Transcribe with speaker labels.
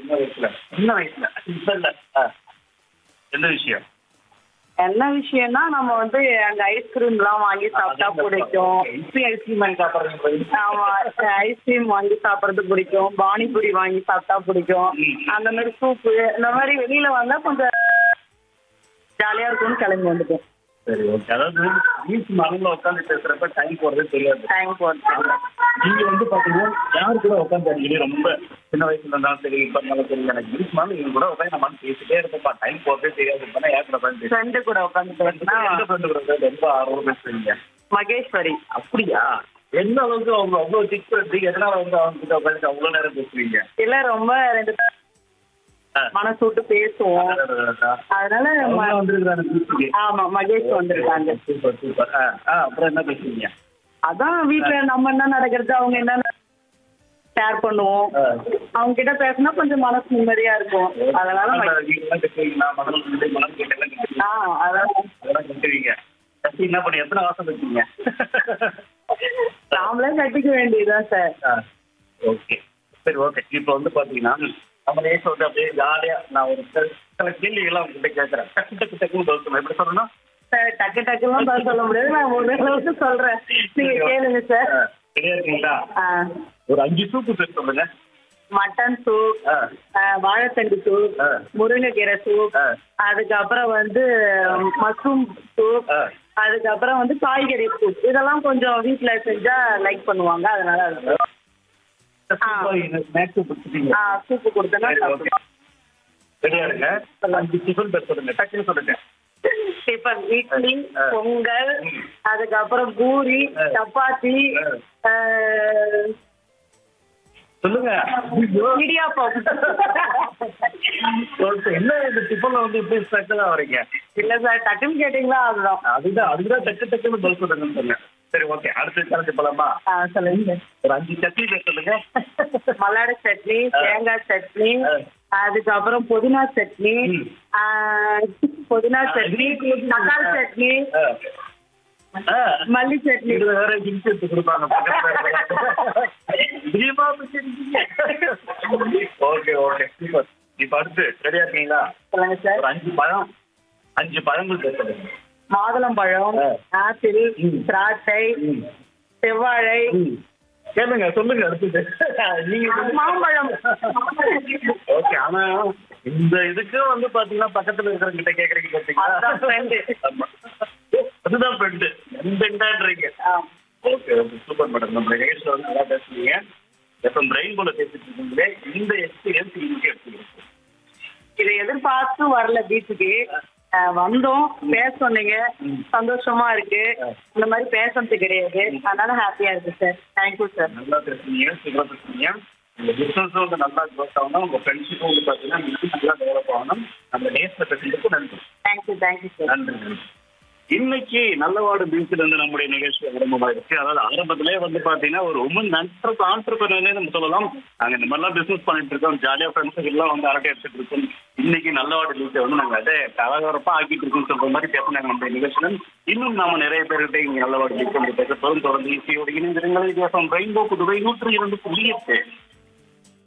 Speaker 1: சின்ன வயசுல சின்ன வயசுல இப்ப இல்ல ஆ. எந்த விஷயம்
Speaker 2: என்ன விஷயம்னா நம்ம வந்து அங்க ஐஸ்கிரீம் எல்லாம் வாங்கி சாப்பிட்டா பிடிக்கும்
Speaker 1: இப்ப ஐஸ்கிரீம் வாங்கி சாப்பிடுறீங்க
Speaker 2: ஆமா ஐஸ்கிரீம் வாங்கி சாப்பிடுறது பிடிக்கும் பானிபூரி வாங்கி சாப்பிட்டா பிடிக்கும்
Speaker 1: ம்.
Speaker 2: அந்த மாதிரி சூப்பு இந்த மாதிரி வெளியில வந்தா கொஞ்சம் ஜாலியா இருக்கும்னு கிளம்பி வந்துட்டோம்
Speaker 1: சரி ஓகே அதாவது பீச் மரம்ல உட்காந்து பேசுறப்ப டைம் போறதே தெரியாது
Speaker 2: டைம் போட்டு
Speaker 1: நீங்க வந்து பாத்தீங்கன்னா யாரு கூட உட்காந்து அடிக்கடி ரொம்ப சின்ன வயசுல இருந்தாலும் சரி இப்ப இருந்தாலும் சரி எனக்கு பீச் மரம் இவங்க கூட உட்காந்து நம்ம பேசிட்டே இருப்போம்ப்பா டைம் போறதே தெரியாது பண்ணா யார் கூட உட்காந்து
Speaker 2: ஃப்ரெண்டு கூட உட்காந்து பேசினா
Speaker 1: எந்த ஃப்ரெண்டு கூட உட்கார்ந்து ரொம்ப ஆர்வம் பேசுறீங்க
Speaker 2: மகேஸ்வரி
Speaker 1: அப்படியா எந்த அளவுக்கு அவங்க அவ்வளவு சிக் பண்ணி எதனால வந்து அவங்க கிட்ட உட்காந்து அவ்வளவு நேரம் பேசுவீங்க
Speaker 2: இல்ல ரொம்ப ரெண்டு பேரும்
Speaker 1: ஆ.
Speaker 2: மனசு விட்டு பேசுவோம் அதனால
Speaker 1: அவங்க
Speaker 2: ம-
Speaker 1: வந்திருக்காங்க பீச்சுக்கு
Speaker 2: ஆமா மகேஷ் வந்திருக்காங்க
Speaker 1: சூப்பர் சூப்பர் ஆ ஆ, அப்புறம் என்ன பேசுவீங்க
Speaker 2: அதான் வீட்ல நம்ம என்ன நடக்கிறது அவங்க என்ன ஷேர் பண்ணுவோம்
Speaker 1: ஆ.
Speaker 2: அவங்க கிட்ட பேசினா கொஞ்சம் மனசு நிம்மதியா இருக்கும் அதனால
Speaker 1: அந்த
Speaker 2: மகேஷ்-
Speaker 1: வீடெல்லாம் கட்டுவீங்களா மணல் வீடு மணல் வீட்டெல்லாம் கட்டுவீங்க
Speaker 2: ஆ அதான்
Speaker 1: அதெல்லாம் கட்டுவீங்க கட்டி என்ன பண்ணி எத்தனை வாசம் வச்சீங்க
Speaker 2: நாமளே கட்டிக்க வேண்டியதுதான் சார்
Speaker 1: ஓகே சரி ஓகே இப்போ வந்து பாத்தீங்கன்னா நம்ம நேச வந்து அப்படியே ஜாலியா நான் ஒரு சில சில கேள்விகள்லாம் உங்ககிட்ட கேட்கறேன் டக்கு டக்கு டக்குன்னு பதில் சொல்லணும் எப்படி சொல்லணும்
Speaker 2: சார் டக்கு டக்குலாம் பதில் சொல்ல முடியாது நான் ஒரு அளவுக்கு சொல்றேன் நீங்க கேளுங்க சார்
Speaker 1: ஆ, சரியா இருக்கீங்களா
Speaker 2: ஆ,
Speaker 1: ஒரு அஞ்சு சூப்பு பேர் சொல்லுங்க
Speaker 2: மட்டன் சூப்
Speaker 1: ஆ,
Speaker 2: ஆ, வாழைத்தண்டு சூப்
Speaker 1: ஆ.
Speaker 2: முருங்கைக்கீரை சூப்
Speaker 1: ஆ.
Speaker 2: அதுக்கப்புறம் வந்து மஷ்ரூம் சூப்
Speaker 1: ஆ.
Speaker 2: அதுக்கப்புறம் வந்து காய்கறி சூப் இதெல்லாம் கொஞ்சம் வீட்ல செஞ்சா லைக் பண்ணுவாங்க அதனால அது
Speaker 1: ஸ்நாக்ஸ் பிடிச்சிட்டீங்க
Speaker 2: ஆ சூப்பு கொடுத்தனா
Speaker 1: சரி, ஓகே. ரெடியா இருங்க அஞ்சு டிஃபன் பேர் சொல்லுங்க டக்குன்னு சொல்லுங்க
Speaker 2: டிஃபன் இட்லி
Speaker 1: ஆ.
Speaker 2: பொங்கல்
Speaker 1: ம்.
Speaker 2: அதுக்கப்புறம் பூரி
Speaker 1: ஆ.
Speaker 2: சப்பாத்தி
Speaker 1: ஆ.
Speaker 2: ஆ,
Speaker 1: சொல்லுங்க ஐயோ.
Speaker 2: இடியாப்பம்
Speaker 1: ஓகே, என்ன இந்த டிஃபன்ல வந்து இப்படி ஸ்பெஷலா வரீங்க
Speaker 2: இல்ல சார் டக்குன்னு கேட்டீங்களா அதுதான்
Speaker 1: அதுதான் அதுதான் டக்கு டக்குன்னு பதில் சொல்லுங்கன்னு சொன்னேன் சரி ஓகே அடுத்த கலந்து போலாமா
Speaker 2: ஆ, சொல்லுங்க சார்
Speaker 1: ஒரு அஞ்சு சட்னி பேர் சொல்லுங்க
Speaker 2: மல்லாடு சட்னி
Speaker 1: ஆ.
Speaker 2: தேங்காய் சட்னி
Speaker 1: ஆ.
Speaker 2: அதுக்கப்புறம் புதினா சட்னி
Speaker 1: ம்.
Speaker 2: ஆ, புதினா
Speaker 1: ஆ,
Speaker 2: சட்னி
Speaker 1: இது-
Speaker 2: தக்காளி சட்னி
Speaker 1: ஆ. ஆ.
Speaker 2: மல்லி சட்னி
Speaker 1: இது வேற ஹிண்ட் எடுத்து கொடுப்பாங்க பக்கத்துல திடீர்மா பிடிச்சிருக்கீங்க ஓகே ஓகே சூப்பர் இப்ப அடுத்து ரெடியா இருக்கீங்களா
Speaker 2: சொல்லுங்க சார்
Speaker 1: ஒரு அஞ்சு பழம் அஞ்சு பழங்கள் பேர் சொல்லுங்க
Speaker 2: மாதுளம்பழம்
Speaker 1: ஆ.
Speaker 2: ஆப்பிள்
Speaker 1: ம்.
Speaker 2: திராட்சை
Speaker 1: ம்.
Speaker 2: செவ்வாழை
Speaker 1: ம். கேளுங்க சொல்லுங்க அடுத்தது நீங்க
Speaker 2: மாம்பழம்
Speaker 1: ஓகே ஆனா இந்த இதுக்கு வந்து பாத்தீங்கன்னா பக்கத்துல இருக்கிறவங்க கிட்ட கேக்குறீங்க
Speaker 2: அதுதான் friend.
Speaker 1: பாத்தீங்களா ஆமா. அதுதான் ஃப்ரெண்டு ஃப்ரெண்டான்றீங்க
Speaker 2: ஆ.
Speaker 1: ஓகே ஓகே சூப்பர் மேடம் நம்ம நிகழ்ச்சியில் வந்து நல்லா பேசுனீங்க எப்போ பிரெயின் போல பேசிட்டு இருக்கீங்களே இந்த எக்ஸ்பீரியன்ஸ் இன்னைக்கு எடுத்துக்கிறேன்
Speaker 2: இதை எதிர்பார்த்து வரல பீச்சுக்கு அஹ் வந்தோம் பேச சொன்னீங்க
Speaker 1: ம்.
Speaker 2: சந்தோஷமா இருக்கு
Speaker 1: ஆ.
Speaker 2: இந்த மாதிரி பேசுறது கிடையாது அதனால ஹாப்பியா இருக்கு சார் தேங்க்யூ சார்
Speaker 1: நல்லா பேசுனீங்க சூப்பராக பேசுனீங்க உங்க பிசினஸும் வந்து நல்லா க்ரோத் ஆகணும் உங்க ஃப்ரெண்ட்ஷிப்பும் வந்து பார்த்தீங்கன்னா இன்னும் நல்லா டெவலப் ஆகணும் நம்ம நேசில் பேசுறதுக்கு நன்றி
Speaker 2: தேங்க்யூ தேங்க்யூ சார்
Speaker 1: நன்றி நன்றி. இன்னைக்கு நல்லவாடு பீச்சில் இருந்து நம்முடைய நிகழ்ச்சி ஆரம்பமாயிடுச்சு அதாவது ஆரம்பத்திலே வந்து பாத்தீங்கன்னா ஒரு உமன் நட்பு ஆண்டர்பிரினரே நம்ம சொல்லலாம் நாங்க இந்த மாதிரிலாம் பிசினஸ் பண்ணிட்டு இருக்கோம் ஜாலியா ஃப்ரெண்ட்ஸுக்கு எல்லாம் வந்து அரட்டை எடுத்துட்டு இருக்கோம் இன்னைக்கு நல்லவாடு பீச்சை வந்து நாங்க அதே கலகரப்பா ஆக்கிட்டு இருக்கோம் சொல்ற மாதிரி பேசினாங்க நம்முடைய நிகழ்ச்சியில இன்னும் நாம நிறைய பேர்கிட்ட இங்க நல்லவாடு பீச் வந்து பேச தொடர்ந்து தொடர்ந்து ஈஸியோடு இணைந்திருங்கள் வித்தியாசம் ரெயின்போ புதுவை நூற்றி இரண்டு புள்ளி எட்டு